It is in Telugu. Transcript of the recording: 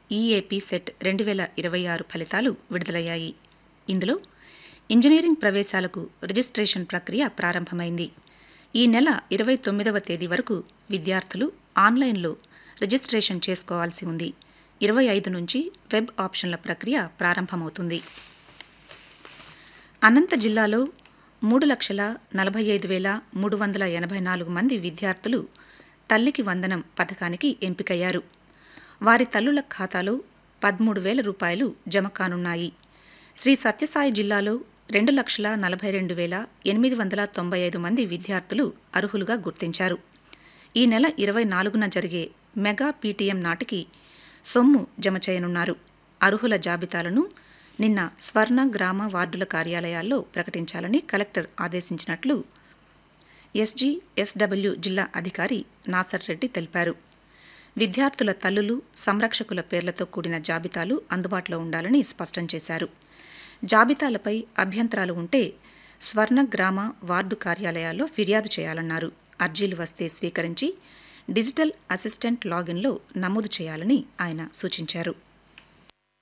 ఈఏపీ సెట్ రెండు వేల ఇరవై ఆరు ఫలితాలు విడుదలయ్యాయి ఇందులో ఇంజనీరింగ్ ప్రవేశాలకు రిజిస్ట్రేషన్ ప్రక్రియ ప్రారంభమైంది ఈ నెల ఇరవై తొమ్మిదవ తేదీ వరకు విద్యార్థులు ఆన్లైన్లో రిజిస్ట్రేషన్ చేసుకోవాల్సి ఉంది ఇరవై ఐదు నుంచి వెబ్ ఆప్షన్ల ప్రక్రియ ప్రారంభమవుతుంది అనంత జిల్లాలో మూడు లక్షల నలభై ఐదు వేల మూడు వందల ఎనభై నాలుగు మంది విద్యార్థులు తల్లికి వందనం పథకానికి ఎంపికయ్యారు వారి తల్లుల ఖాతాలో పదమూడు వేల రూపాయలు జమ కానున్నాయి శ్రీ సత్యసాయి జిల్లాలో రెండు లక్షల నలభై రెండు వేల ఎనిమిది వందల తొంభై ఐదు మంది విద్యార్థులు అర్హులుగా గుర్తించారు ఈ నెల ఇరవై నాలుగున జరిగే మెగా పీటీఎం నాటికి సొమ్ము జమ చేయనున్నారు అర్హుల జాబితాలను నిన్న స్వర్ణ గ్రామ వార్డుల కార్యాలయాల్లో ప్రకటించాలని కలెక్టర్ ఆదేశించినట్లు ఎస్జీ ఎస్డబ్ల్యూ జిల్లా అధికారి నాసర్ రెడ్డి తెలిపారు విద్యార్థుల తల్లులు సంరక్షకుల పేర్లతో కూడిన జాబితాలు అందుబాటులో ఉండాలని స్పష్టం చేశారు జాబితాలపై అభ్యంతరాలు ఉంటే స్వర్ణ గ్రామ వార్డు కార్యాలయాల్లో ఫిర్యాదు చేయాలన్నారు అర్జీలు వస్తే స్వీకరించి డిజిటల్ అసిస్టెంట్ లాగిన్లో నమోదు చేయాలని ఆయన సూచించారు